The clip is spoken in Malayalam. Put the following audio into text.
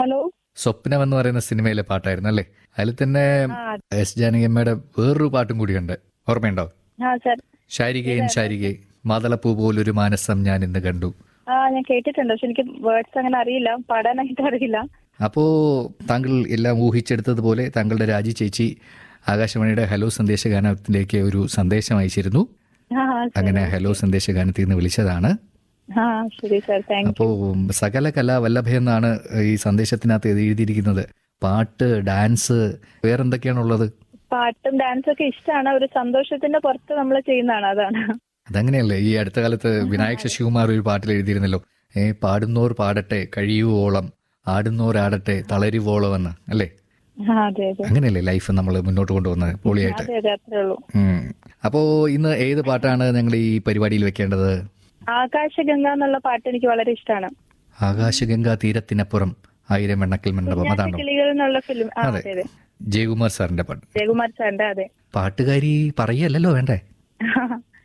ഹലോ സ്വപ്നം എന്ന് പറയുന്ന സിനിമയിലെ പാട്ടായിരുന്നു അല്ലേ അതിൽ തന്നെ ആ എസ് ജാനകിയമ്മയുടെ വേറൊരു പാട്ടും കൂടിയുണ്ട് ഓർമ്മയുണ്ടോ ആ സാർ ശാരികയും ശാരികെ മാതളപ്പൂ പോലൊരു മാനസം ഞാൻ ഇന്ന് കണ്ടു ആ ഞാൻ കേട്ടിട്ടുണ്ട് പക്ഷെ എനിക്ക് വേർഡ്സ് അങ്ങനെ അറിയില്ല പാടാനായിട്ട് അറിയില്ല അപ്പോ താങ്കൾ എല്ലാം ഊഹിച്ചെടുത്തതുപോലെ താങ്കളുടെ രാജി ചേച്ചി ആകാശവാണിയുടെ ഹലോ സന്ദേശഗാനത്തിലേക്ക് ഒരു സന്ദേശം അയച്ചിരുന്നു ആ സർ. അങ്ങനെ ഹലോ സന്ദേശഗാനത്തിൽ നിന്ന് വിളിച്ചതാണ് ആ ശരി സാർ താങ്ക് അപ്പോ സകല കലാവല്ലഭ എന്നാണ് ഈ സന്ദേശത്തിനകത്ത് എഴുതിയിരിക്കുന്നത് പാട്ട് ഡാൻസ് വേറെന്തൊക്കെയാണുള്ളത് പാട്ടും ഡാൻസും ഒക്കെ ഇഷ്ടമാണ് ഒരു സന്തോഷത്തിന്റെ പുറത്ത് നമ്മൾ ചെയ്യുന്നതാണ് അതാണ് അതങ്ങനെയല്ലേ ഈ അടുത്ത കാലത്ത് വിനായക് ശശികുമാർ ഒരു പാട്ടിൽ എഴുതിയിരുന്നല്ലോ ഏ പാടുന്നോർ പാടട്ടെ കഴിയുവോളം ആടുന്നോർ ആടട്ടെ തളരുവോളം എന്ന് അല്ലേ ആ അതെ അതെ അങ്ങനെയല്ലേ ലൈഫ് നമ്മൾ മുന്നോട്ട് കൊണ്ടുപോകുന്നത് പൊളിയായിട്ട് അതെ അതെ അത്രേ ഉള്ളൂ ഉം. അപ്പോ ഇന്ന് ഏത് പാട്ടാണ് ഞങ്ങൾ ഈ പരിപാടിയിൽ വെക്കേണ്ടത് ആകാശഗംഗ എന്നുള്ള പാട്ട് എനിക്ക് വളരെ ഇഷ്ടമാണ് ആകാശഗംഗാ തീരത്തിനപ്പുറം ആയിരം എണ്ണക്കൽ മണ്ഡപം അതാണോ കിളികൾ എന്നുള്ള ഫിലിം ആ അതെ. അതെ അതെ ജയകുമാർ സാറിന്റെ പാട്ട് ജയകുമാർ സാറിന്റെ അതെ പാട്ടുകാരി പറയല്ലോ വേണ്ടേ